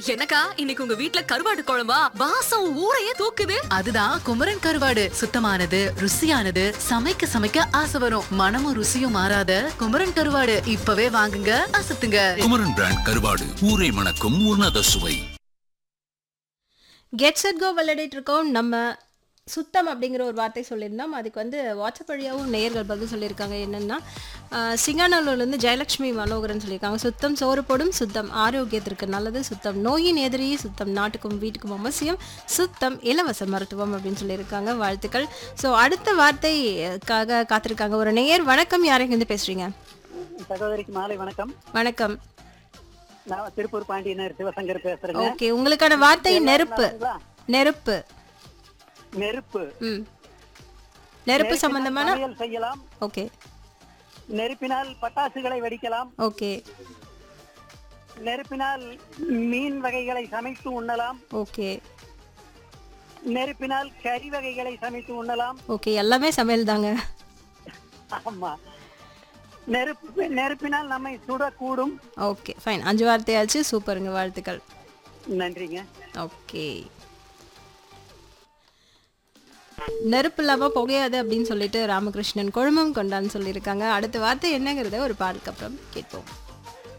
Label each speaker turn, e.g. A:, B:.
A: என்னக்கா இன்னைக்கு உங்க வீட்ல கருவாடு குழம்பா வாசம் ஊரையே தூக்குது
B: அதுதான் குமரன் கருவாடு சுத்தமானது ருசியானது சமைக்க சமைக்க ஆசை வரும் மனமும் ருசியும் மாறாத குமரன் கருவாடு இப்பவே வாங்குங்க அசத்துங்க
C: குமரன் பிராண்ட் கருவாடு ஊரை மணக்கும் உன்னத சுவை
D: கெட் செட் கோ விளையாடிட்டு இருக்கோம் நம்ம சுத்தம் அப்படிங்கிற ஒரு வார்த்தை சொல்லியிருந்தோம் அதுக்கு வந்து வாட்ஸ்அப் வழியாகவும் நேயர்கள் பதில் சொல்லியிருக்காங்க என்னென்னா சிங்காநல்லூர்லேருந்து ஜெயலட்சுமி மனோகரன் சொல்லியிருக்காங்க சுத்தம் சோறு போடும் சுத்தம் ஆரோக்கியத்திற்கு நல்லது சுத்தம் நோயின் எதிரி சுத்தம் நாட்டுக்கும் வீட்டுக்கும் அவசியம் சுத்தம் இலவச மருத்துவம் அப்படின்னு சொல்லியிருக்காங்க வாழ்த்துக்கள் ஸோ அடுத்த வார்த்தைக்காக காத்திருக்காங்க ஒரு நேயர் வணக்கம் யாரையும் பேசுகிறீங்க
E: சகோதரிக்கு மாலை வணக்கம்
D: வணக்கம்
E: நான் திருப்பூர் பாண்டியனர் சிவசங்கர் பேசுறேங்க
D: ஓகே உங்களுக்கான வார்த்தை நெருப்பு நெருப்பு
E: நெருப்பு
D: ம் நெருப்பு சம்பந்தமான
E: சமையல் செய்யலாம்
D: ஓகே
E: நெருப்பினால் பட்டாசுகளை வெடிக்கலாம்
D: ஓகே
E: நெருப்பினால் மீன் வகைகளை சமைத்து உண்ணலாம்
D: ஓகே
E: நெருப்பினால் கறி வகைகளை சமைத்து உண்ணலாம்
D: ஓகே எல்லாமே சமையல் தாங்க
E: ஆமா நெருப்பு நெருப்பினால் நம்மை சுடக்கூடும்
D: ஓகே ஃபைன் அஞ்சு வார்த்தையாச்சு சூப்பருங்க வாழ்த்துக்கள்
E: நன்றிங்க
D: ஓகே நெருப்பு இல்லாமல் புகையாது அப்படின்னு சொல்லிட்டு ராமகிருஷ்ணன் குழுமம் கொண்டான்னு சொல்லியிருக்காங்க அடுத்த வார்த்தை என்னங்கிறத ஒரு பாட்டுக்கு அப்புறம் கேட்போம்